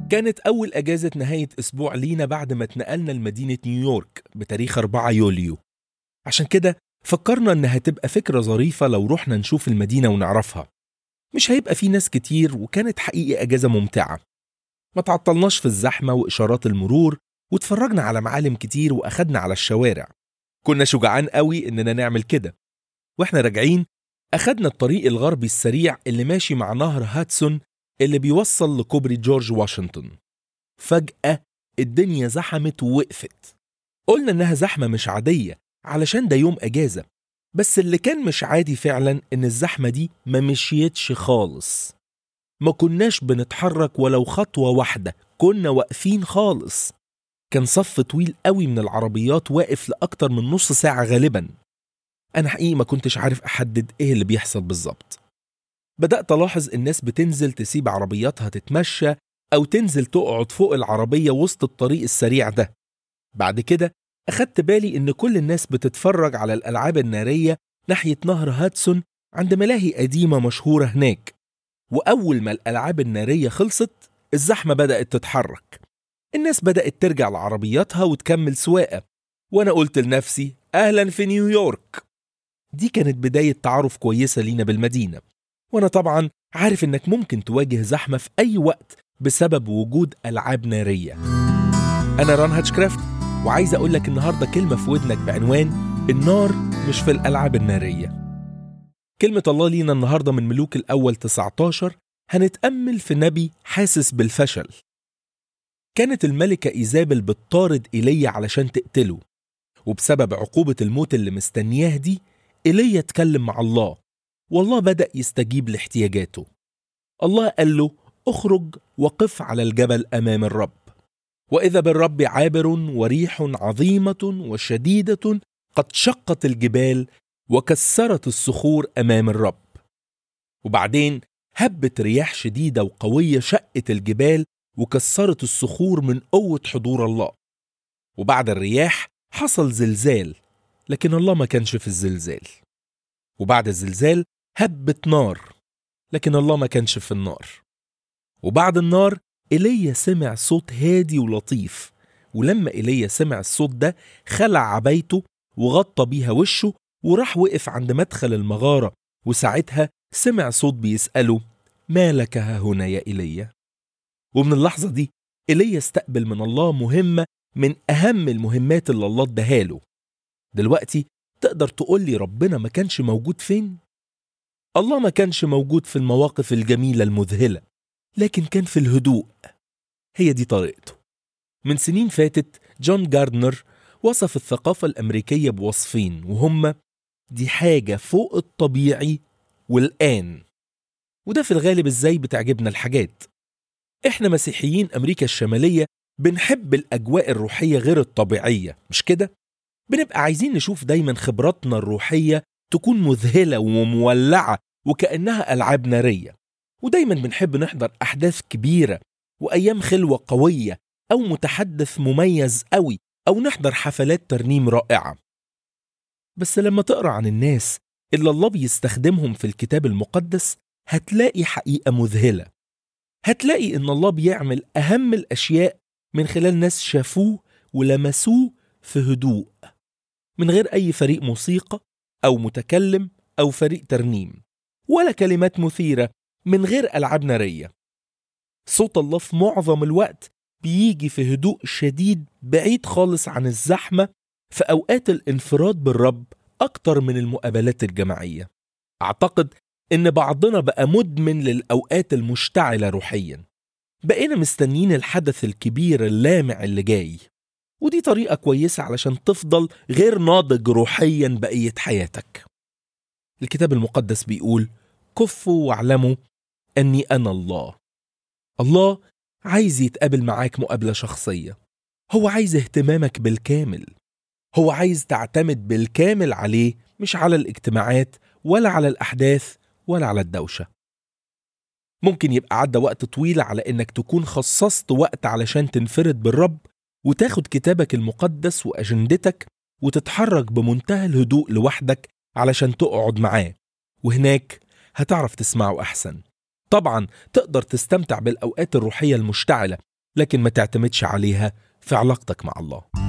كانت أول أجازة نهاية أسبوع لينا بعد ما اتنقلنا لمدينة نيويورك بتاريخ 4 يوليو عشان كده فكرنا إنها تبقى فكرة ظريفة لو رحنا نشوف المدينة ونعرفها مش هيبقى في ناس كتير وكانت حقيقي أجازة ممتعة ما تعطلناش في الزحمة وإشارات المرور واتفرجنا على معالم كتير وأخدنا على الشوارع كنا شجعان قوي إننا نعمل كده وإحنا راجعين أخدنا الطريق الغربي السريع اللي ماشي مع نهر هاتسون اللي بيوصل لكوبري جورج واشنطن فجأة الدنيا زحمت ووقفت قلنا إنها زحمة مش عادية علشان ده يوم أجازة بس اللي كان مش عادي فعلا إن الزحمة دي ما مشيتش خالص ما كناش بنتحرك ولو خطوة واحدة كنا واقفين خالص كان صف طويل قوي من العربيات واقف لأكتر من نص ساعة غالبا أنا حقيقي ما كنتش عارف أحدد إيه اللي بيحصل بالظبط بدأت ألاحظ الناس بتنزل تسيب عربياتها تتمشى أو تنزل تقعد فوق العربية وسط الطريق السريع ده بعد كده أخدت بالي إن كل الناس بتتفرج على الألعاب النارية ناحية نهر هاتسون عند ملاهي قديمة مشهورة هناك وأول ما الألعاب النارية خلصت الزحمة بدأت تتحرك الناس بدأت ترجع لعربياتها وتكمل سواقة وأنا قلت لنفسي أهلا في نيويورك دي كانت بداية تعارف كويسة لينا بالمدينة وأنا طبعا عارف إنك ممكن تواجه زحمة في أي وقت بسبب وجود ألعاب نارية أنا ران هاتشكرافت وعايز أقول لك النهاردة كلمة في ودنك بعنوان النار مش في الألعاب النارية كلمة الله لينا النهاردة من ملوك الأول 19 هنتأمل في نبي حاسس بالفشل كانت الملكة إيزابل بتطارد إيليا علشان تقتله وبسبب عقوبة الموت اللي مستنياه دي إيليا اتكلم مع الله والله بدأ يستجيب لاحتياجاته الله قال له اخرج وقف على الجبل أمام الرب وإذا بالرب عابر وريح عظيمة وشديدة قد شقت الجبال وكسرت الصخور أمام الرب وبعدين هبت رياح شديدة وقوية شقت الجبال وكسرت الصخور من قوة حضور الله وبعد الرياح حصل زلزال لكن الله ما كانش في الزلزال وبعد الزلزال هبت نار لكن الله ما كانش في النار وبعد النار ايليا سمع صوت هادي ولطيف ولما ايليا سمع الصوت ده خلع عبايته وغطى بيها وشه وراح وقف عند مدخل المغارة وساعتها سمع صوت بيسأله ما لك ها هنا يا إيليا ومن اللحظة دي إيليا استقبل من الله مهمة من أهم المهمات اللي الله اداها له دلوقتي تقدر تقول لي ربنا ما كانش موجود فين؟ الله ما كانش موجود في المواقف الجميلة المذهلة لكن كان في الهدوء هي دي طريقته من سنين فاتت جون جاردنر وصف الثقافة الأمريكية بوصفين وهما دي حاجة فوق الطبيعي والآن وده في الغالب ازاي بتعجبنا الحاجات احنا مسيحيين أمريكا الشمالية بنحب الأجواء الروحية غير الطبيعية مش كده؟ بنبقى عايزين نشوف دايما خبراتنا الروحية تكون مذهلة ومولعة وكأنها ألعاب نارية ودايما بنحب نحضر أحداث كبيرة وأيام خلوة قوية أو متحدث مميز قوي أو نحضر حفلات ترنيم رائعة بس لما تقرأ عن الناس اللي الله بيستخدمهم في الكتاب المقدس هتلاقي حقيقة مذهلة هتلاقي إن الله بيعمل أهم الأشياء من خلال ناس شافوه ولمسوه في هدوء من غير أي فريق موسيقى أو متكلم أو فريق ترنيم ولا كلمات مثيرة من غير ألعاب نارية صوت الله في معظم الوقت بيجي في هدوء شديد بعيد خالص عن الزحمة في أوقات الانفراد بالرب أكتر من المقابلات الجماعية أعتقد إن بعضنا بقى مدمن للأوقات المشتعلة روحيا بقينا مستنيين الحدث الكبير اللامع اللي جاي ودي طريقة كويسة علشان تفضل غير ناضج روحيا بقية حياتك الكتاب المقدس بيقول كفوا واعلموا أني أنا الله الله عايز يتقابل معاك مقابلة شخصية هو عايز اهتمامك بالكامل هو عايز تعتمد بالكامل عليه مش على الاجتماعات ولا على الأحداث ولا على الدوشة ممكن يبقى عدى وقت طويل على إنك تكون خصصت وقت علشان تنفرد بالرب وتاخد كتابك المقدس وأجندتك وتتحرك بمنتهى الهدوء لوحدك علشان تقعد معاه وهناك هتعرف تسمعه أحسن طبعا تقدر تستمتع بالأوقات الروحية المشتعلة لكن ما تعتمدش عليها في علاقتك مع الله